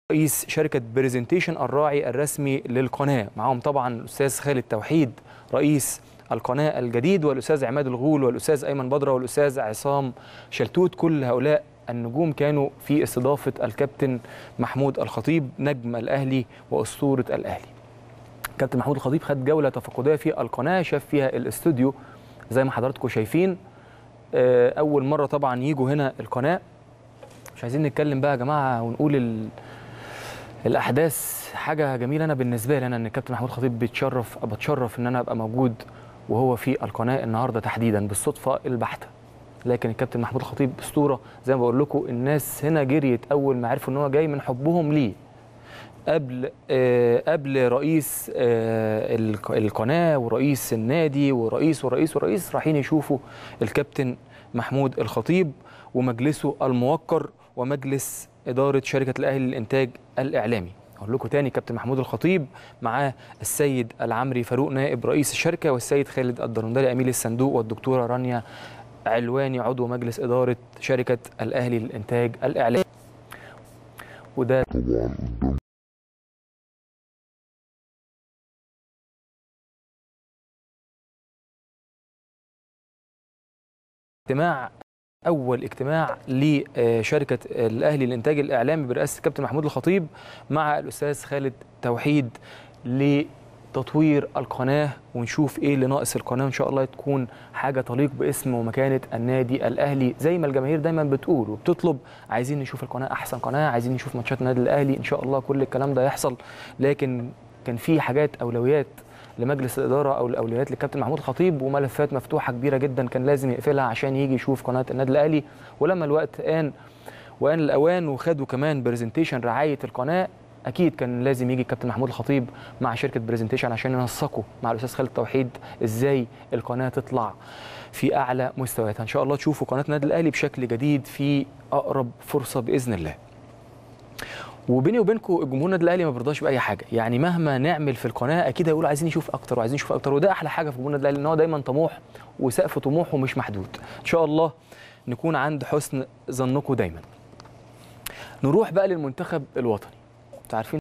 رئيس شركة بريزنتيشن الراعي الرسمي للقناة معاهم طبعا الأستاذ خالد توحيد رئيس القناة الجديد والأستاذ عماد الغول والأستاذ أيمن بدرة والأستاذ عصام شلتوت كل هؤلاء النجوم كانوا في استضافة الكابتن محمود الخطيب نجم الأهلي وأسطورة الأهلي كابتن محمود الخطيب خد جولة تفقدية في القناة شاف فيها الاستوديو زي ما حضراتكم شايفين أول مرة طبعا يجوا هنا القناة مش عايزين نتكلم بقى يا جماعة ونقول ال... الاحداث حاجه جميله انا بالنسبه لي انا ان الكابتن محمود خطيب بيتشرف بتشرف ان انا ابقى موجود وهو في القناه النهارده تحديدا بالصدفه البحته لكن الكابتن محمود الخطيب اسطوره زي ما بقول لكم الناس هنا جريت اول ما عرفوا ان هو جاي من حبهم ليه قبل آه قبل رئيس آه القناه ورئيس النادي ورئيس ورئيس ورئيس رايحين يشوفوا الكابتن محمود الخطيب ومجلسه الموقر ومجلس إدارة شركة الأهلي للإنتاج الإعلامي أقول لكم تاني كابتن محمود الخطيب معاه السيد العمري فاروق نائب رئيس الشركة والسيد خالد الدرندلي أمين الصندوق والدكتورة رانيا علواني عضو مجلس إدارة شركة الأهلي للإنتاج الإعلامي وده اجتماع اول اجتماع لشركه الاهلي للانتاج الاعلامي برئاسه الكابتن محمود الخطيب مع الاستاذ خالد توحيد لتطوير القناه ونشوف ايه اللي ناقص القناه ان شاء الله تكون حاجه تليق باسم ومكانه النادي الاهلي زي ما الجماهير دايما بتقول وبتطلب عايزين نشوف القناه احسن قناه عايزين نشوف ماتشات النادي الاهلي ان شاء الله كل الكلام ده يحصل لكن كان في حاجات اولويات لمجلس الاداره او الاولويات للكابتن محمود الخطيب وملفات مفتوحه كبيره جدا كان لازم يقفلها عشان يجي يشوف قناه النادي الاهلي ولما الوقت ان وان الاوان وخدوا كمان برزنتيشن رعايه القناه اكيد كان لازم يجي الكابتن محمود الخطيب مع شركه برزنتيشن عشان ينسقوا مع الاستاذ خالد توحيد ازاي القناه تطلع في اعلى مستوياتها ان شاء الله تشوفوا قناه النادي الاهلي بشكل جديد في اقرب فرصه باذن الله وبيني وبينكم الجمهور النادي الاهلي ما بيرضاش باي حاجه يعني مهما نعمل في القناه اكيد هيقولوا عايزين نشوف اكتر وعايزين نشوف اكتر وده احلى حاجه في جمهور النادي الاهلي ان هو دايما طموح وسقف طموحه مش محدود ان شاء الله نكون عند حسن ظنكم دايما نروح بقى للمنتخب الوطني انتوا عارفين